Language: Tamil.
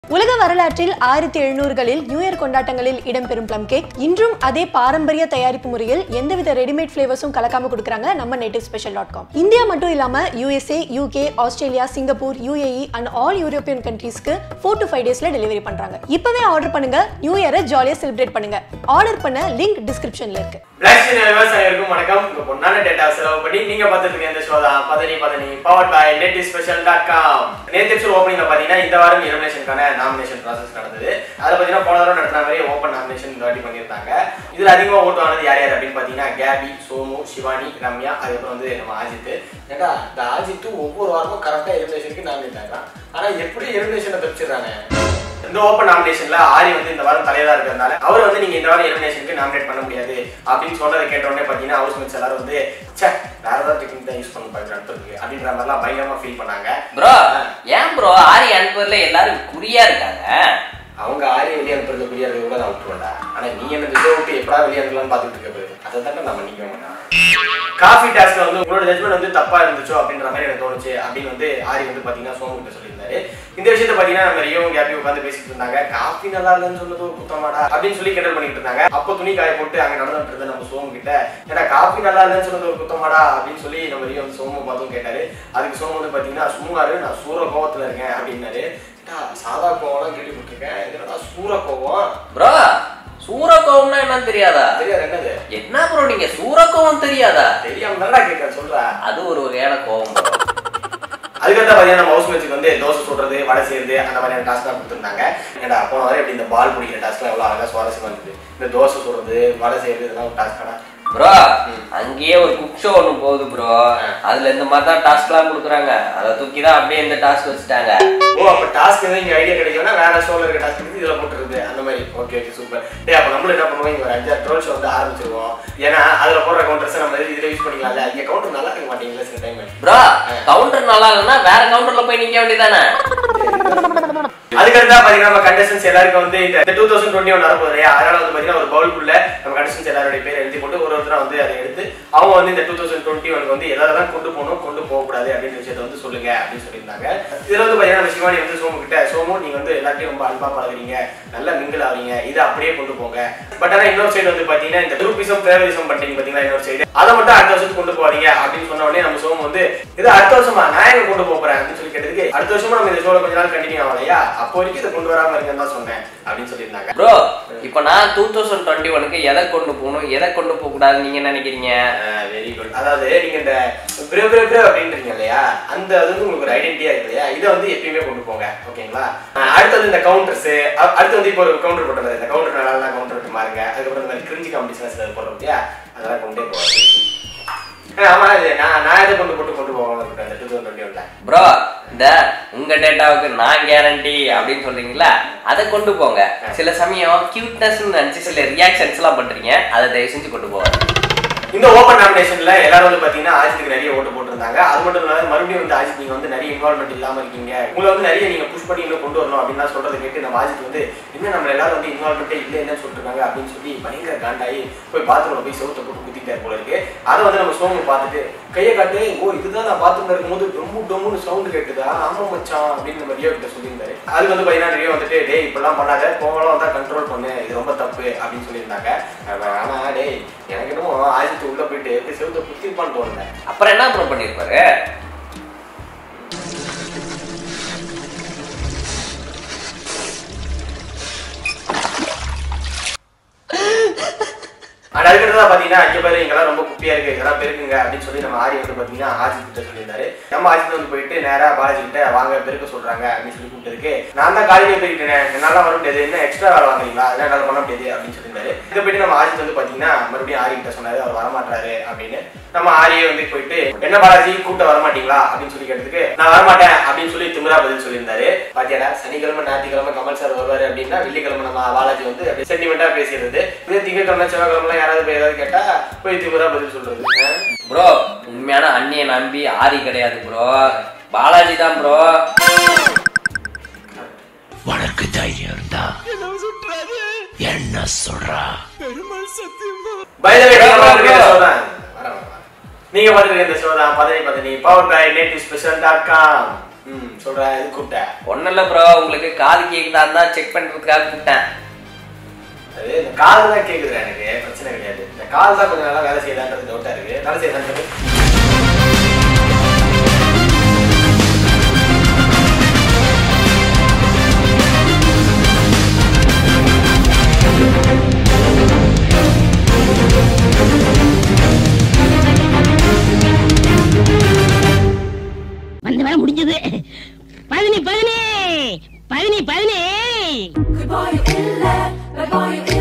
உலக வரலாற்றில் ஆயிரத்தி எழுநூறுகளில் நியூ இயர் கொண்டாட்டங்களில் இடம்பெறும் ப்ளம் கேக் இன்றும் அதே பாரம்பரிய தயாரிப்பு முறையில் எந்தவித ரெடிமேட் ஃபிளேவர்ஸும் கலக்காம கொடுக்குறாங்க நம்ம native special dot com India மட்டும் இல்லாம USA UK Australia Singapore UAE and all European கண்ட்ரீஸ்க்கு ஃபோர் டு ஃபைவ் டேஸ்ல டெலிவரி பண்றாங்க இப்பவே ஆர்டர் பண்ணுங்க நியூ இயரை ஜாலியா செலிப்ரேட் பண்ணுங்க ஆர்டர் பண்ண லிங்க் டிஸ்கிரிப்ஷன்ல இருக்கு பிளாக் ஸ்கிரீன் விவசாயிகளுக்கும் வணக்கம் உங்க பொண்ணான டேட்டா செலவு பண்ணி நீங்க பார்த்துட்டு இருக்க இந்த ஷோ தான் பதனி பதனி power by net special dot com நேற்று எபிசோட் ஓப்பனிங்ல பாத்தீங்கன்னா இந்த வாரம் எலிமினேஷனுக்கான நாமினேஷன் ப்ராசஸ் நடந்தது அதுல பாத்தீங்கன்னா போன தடவை நடத்தின மாதிரி ஓப்பன் நாமினேஷன் இந்த வாட்டி பண்ணியிருந்தாங்க இதுல அதிகமா ஓட்டு வாங்கினது யார் யார் அப்படின்னு பாத்தீங்கன்னா கேபி சோமு சிவானி ரம்யா அதுக்கப்புறம் வந்து நம்ம அஜித் ஏண்டா இந்த அஜித் ஒவ்வொரு வாரமும் கரெக்டா எலிமினேஷனுக்கு நாமினேட் ஆகிறான் ஆனா எப்படி எலிமினேஷனை தப்பிச்சிடுறாங்க இந்த ஓப்பன் நாமினேஷன்ல ஆரி வந்து இந்த வாரம் தலைவரா இருக்கிறதுனால அவர் வந்து நீங்க இந்த வாரம் எலிமினேஷனுக்கு நாமினேட் பண்ண முடியாது அப்படின்னு சொன்னதை கேட்ட உடனே பாத்தீங்கன்னா ஹவுஸ் மேட்ஸ் எல்லாரும் வந்து ச்சே வேற ஏதாவது டெக்னிக் தான் யூஸ் பண்ண பாக்குற அடுத்ததுக்கு அப்படின்ற மாதிரிலாம் பயங்கரமா ஃபீல் பண்ணாங்க ப்ரோ ஏன் ப்ரோ ஆரி அனுப்புறதுல எல்லாரும் குறியா இருக்காங்க அவங்க ஆரி வெளியே அனுப்புறது புரியாது கூட நான் விட்டுருவேன்டா ஆனா நீ என்ன விஜய் விட்டு எப்படா வெளியே அனுப்பலாம்னு பாத்துட்டு இருக்க போது அதை தானே நான் மன்னிக்க மாட்டேன் காஃபி டாஸ்க்ல வந்து உங்களோட ஜட்மெண்ட் வந்து தப்பா இருந்துச்சோ அப்படின்ற மாதிரி எனக்கு தோணுச்சு அப்படின்னு வந்து ஆரி வந்து பாத்தீங்கன்னா சோமு கிட்ட சொல்லியிருந்தாரு இந்த விஷயத்த பாத்தீங்கன்னா நம்ம ரியோவும் கேப்பி உட்காந்து பேசிட்டு இருந்தாங்க காஃபி நல்லா இல்லைன்னு சொன்னது ஒரு குத்தமாடா அப்படின்னு சொல்லி கிண்டல் பண்ணிட்டு இருந்தாங்க அப்போ துணி காய போட்டு அங்க நடந்துட்டு இருந்த நம்ம சோமு கிட்ட ஏன்னா காஃபி நல்லா இல்லைன்னு சொன்னது ஒரு குத்தமாடா அப்படின்னு சொல்லி நம்ம ரியோ வந்து சோமு பார்த்தும் கேட்டாரு அதுக்கு சோமு வந்து பாத்தீங்கன்னா சும்மாரு நான் சூர கோவத்துல இருக்கேன் அப்படின்னாரு "ஏண்டா, சாதா கோவம்லாம் கேள்விப்பட்டிருக்கேன் என்னடா சூர கோவம் ப்ரோ சூரக்கோவம்னா என்னன்னு தெரியாதா தெரியாது என்னது என்ன ப்ரோ நீங்க சூரக்கோவம் தெரியாதா தெரியாம தானடா கேட்க சொல்ற அது ஒரு வகையான கோவம் bro. அதுக்கடுத்து பார்த்தீங்கன்னா நம்ம ஹவுஸ் மேட்சுக்கு வந்து தோசை சுடுறது வடை செய்யறது அந்த மாதிரியான டாஸ்க் தான் கொடுத்துருந்தாங்க ஏன்டா போன வாரம் எப்படி இந்த பால் பிடிக்கிற டாஸ்க்லாம் எவ்வளோ அழகாக சுவாரஸ்யமா இருந்தது இந்த தோசை சுடுறது வடை செய்யறது இதெல்லாம் ஒரு டாஸ்க்காடா ப்ரோ அங்கேயே ஒரு குக் ஷோ ஒன்று போகுது ப்ரோ அதுல இந்த மாதிரி தான் டாஸ்க்லாம் கொடுக்குறாங்க அதை தூக்கி தான் அப்படியே இந்த டாஸ்க் வச்சுட்டாங்க ஓ அப்போ டாஸ்க் எதுவும் இங்கே ஐடியா கிடைக்கும்னா வேற ஷோவில் இருக்க டாஸ்க் எடுத்து இதில் போட்டுருது அந்த மாதிரி ஓகே ஓகே சூப்பர் டே அப்போ நம்மளும் என்ன பண்ணுவோம் இங்கே ஒரு அஞ்சாறு ட்ரோல் ஷோ வந்து ஆரம்பிச்சிருவோம் ஏன்னா அதில் போடுற கவுண்டர்ஸ் நம்ம இதில் யூஸ் பண்ணிக்கலாம்ல இங்கே கவுண்டர் நல்லா இருக்க மாட்டீங்களா சில டைம் ப்ரோ கவுண்டர் நல்லா இல்லைன்னா வேற கவுண்டர்ல போய் நிக்க வேண்டியதானே அதுக்கடுத்தா பாத்தீங்கன்னா நம்ம கண்டஸ்டன்ஸ் எல்லாருக்கும் வந்து இந்த டூ தௌசண்ட் டுவெண்ட்டி ஒன் வரப்போகுது இல்லையா அதனால வந்து பாத்தீங்கன்னா ஒரு பவுலுக்குள்ள நம்ம கண்டஸ்டன்ஸ் எல்லாருடைய பேர் எழுதி போட்டு ஒரு ஒருத்தரா வந்து அதை எடுத்து அவங்க வந்து இந்த டூ தௌசண்ட் டுவெண்ட்டி ஒனுக்கு வந்து எதாவது கொண்டு போகணும் கொண்டு போகக்கூடாது அப்படின்ற விஷயத்த வந்து சொல்லுங்க அப்படின்னு சொல்லியிருந்தாங்க இதுல வந்து பாத்தீங்கன்னா நம்ம சிவானி வந்து சோமு கிட்ட சோமு நீங்க வந்து எல்லாத்தையும் ரொம்ப அன்பா பழகுறீங்க நல்லா மிங்கிள் ஆவீங்க இதை அப்படியே கொண்டு போங்க பட் ஆனா இன்னொரு சைடு வந்து பாத்தீங்கன்னா இந்த குரூப்பிசம் ஃபேவரிசம் பண்றீங்க பாத்தீங்களா இன்னொரு சைடு அதை மட்டும் அடுத்த வருஷத்துக்கு கொண்டு போவாதீங்க அப்படின்னு சொன்ன உடனே நம்ம சோமு வந்து இது அடுத்த வருஷமா நான் எங்க கொண்டு போக போறேன் அப்படின்னு சொல்லி கேட்டதுக்கு அடுத்த வருஷமா நம்ம இந்த ஷோல கொஞ்ச நாள் கண்டினியூ ஆகலையா அப்போ வரைக்கும் இதை கொண்டு வராம இருங்கன்னு தான் சொன்னேன் அப்படின்னு சொல்லியிருந்தாங்க ப்ரோ இப்போ நான் டூ தௌசண்ட் டுவெண்ட்டி ஒனுக்கு எதை கொண்டு போகணும் எதை கொண்டு போக கூடாதுன்னு நீங்க நினைக்கிறீங்க வெரி குட் அதாவது நீங்க இந்த பிரே பிரே பிரே அப்படின்றீங்க இல்லையா அந்த அது வந்து உங்களுக்கு ஒரு ஐடென்டிட்டியா இருக்கு இல்லையா இதை வந்து எப்பயுமே கொண்டு போங்க ஓகேங்களா அஹ் அடுத்தது இந்த கவுண்டர்ஸ் அடுத்து வந்து இப்போ ஒரு கவுண்டர் போட்டது இந்த கவுண்டர் நல்லா கவுண்டர் விட்டு மாறுங்க அதுக்கப்புறம் இந்த மாதிரி கிரிஞ்சி காம்படிஷன் சிலர் போடுறோம் இல்லையா அதெல்லாம் கொண்டே போவாங்க அஹ் ஆமா இது நான் நான் எதை கொண்டு போட்டு கொண்டு போவாங்க இருக்கேன் இந்த டூ தௌசண்ட் டுவெண்ட்டி ஒன்ல ப்ரோ இந்த உங்க டேட்டாவுக்கு நான் கேரண்டி அப்படின்னு சொல்றீங்களா அதை கொண்டு போங்க சில சமயம் கியூட்னஸ் நினைச்சு சில ரியாக்ஷன்ஸ் எல்லாம் பண்றீங்க அதை தயவு செஞ்சு கொண்டு போவாங்க இந்த ஓப்பன் நாமினேஷன்ல எல்லாரும் வந்து பாத்தீங்கன்னா அஜித்துக்கு நிறைய ஓட்டு போட்டிருந்தாங்க அது மட்டும் இல்லாம மறுபடியும் வந்து அஜித் நீங்க வந்து நிறைய இன்வால்மெண்ட் இல்லாம இருக்கீங்க உங்களை வந்து நிறைய நீங்க புஷ் பண்ணி இன்னும் கொண்டு வரணும் அப்படின்னு நான் சொல்றதை கேட்டு நம்ம அஜித் வந்து இன்னும் நம்ம எல்லாரும் வந்து இன்வால்மெண்ட்டே இல்லை என்ன சொல்லிருக்காங்க அப்படின்னு சொல்லி பயங்கர காண்டாயி போய் பாத்ரூம்ல போய் செவுத்த போட்டு குத்திட்டாரு போல இருக்கு அதை வந்து நம்ம சோமு பார்த்துட்டு கையை காட்டு ஓ இதுதான் நான் பாத்ரூம்ல இருக்கும்போது டொம்மு டொம்முன்னு சவுண்ட் கேட்டுதா ஆமா மச்சான் அப்படின்னு நம்ம ரியோ கிட்ட சொல்லியிருந்தாரு அதுக்கு வந்து பாத்தீங்கன்னா ரியோ வந்துட்டு டேய் இப்படிலாம் பண்ணாத கோவலம் வந்தா கண்ட்ரோல் பண்ணு இது ரொம்ப தப்பு அப்படின்னு சொல்லியிருந்தாங்க அவன், ஆனா டேய் எனக்கு என்னமோ ஆயிரத்து உள்ள போயிட்டு எப்படி செவுத்த குத்திருப்பான்னு தோணுங்க அப்புறம் என்ன ப்ரோ பண்ணிருப்பாரு ஆனா அதுக்கடுத்தா பாத்தீங்கன்னா அங்கே பேர் இங்கெல்லாம் ரொம்ப குப்பியா இருக்கு இதெல்லாம் பெருக்குங்க அப்படின்னு சொல்லி நம்ம ஆரி வந்து பாத்தீங்கன்னா ஆஜித் கிட்ட சொல்லியிருந்தாரு நம்ம ஆஜித் வந்து போயிட்டு நேரா பாலாஜி கிட்ட வாங்க பெருக்க சொல்றாங்க அப்படின்னு சொல்லி கூப்பிட்டதுக்கு நான் தான் காலையில போயிட்டேன் என்னால வர முடியாது என்ன எக்ஸ்ட்ரா வேலை வாங்குறீங்களா அதெல்லாம் என்னால பண்ண முடியாது அப்படின்னு சொல்லியிருந்தாரு இதை போயிட்டு நம்ம ஆஜித் வந்து பாத்தீங்கன்னா மறுபடியும் ஆரி கிட்ட சொன்னாரு அவர் வரமாட்டாரு அப்படின்னு நம்ம ஆரியை வந்து போயிட்டு என்ன பாலாஜி கூட்ட வரமாட்டீங்களா அப்படின்னு சொல்லி கேட்டதுக்கு நான் வரமாட்டேன் அப்படின்னு சொல்லி திமிரா பதில் சொல்லியிருந்தாரு பாத்தியாடா சனிக்கிழமை ஞாயிற்றுக்கிழமை கமல் சார் வருவாரு அப்படின்னா வெள்ளிக்கிழமை நம்ம பாலாஜி வந்து அப்படியே சென்டிமெண்டா பேசிடுறது இதே திங்கக்கிழமை செவ்வாய்க்கிழமை யாராவது போய் ஏதாவது கேட்டா போய் திமிரா பதில் சொல்றது ஆ? ப்ரோ உண்மையான அண்ணியை நம்பி ஆரி கிடையாது ப்ரோ பாலாஜி தான் ப்ரோ உனக்கு தைரியம் இருந்தா என்ன சொல்றா By the way, நீங்க பார்த்துட்டு இருக்க show தான். வரேன், வரேன். நீங்க பார்த்துட்டு இருக்க இந்த ஷோ தான் பதனி பதனி power by native special dot com ம் சொல்றா இது கூப்பிட்ட ஒன்றும் இல்லை ப்ரோ உங்களுக்கு காது கேக்குதான்னு தான் செக் பண்ணுறதுக்காக கூப்பிட்டேன் அது இந்த கால் தான் கேக்குது எனக்கு பிரச்சனை கிடையாது இந்த கால் தான் கொஞ்சம் நல்லா வேலை செய்யலான்றது டவுட்டா இருக்கு வேலை செய்யலான்றது வந்த வேலை முடிஞ்சது பதினி பதினி பதினி பதினி Good boy, you in there. Bad boy, you in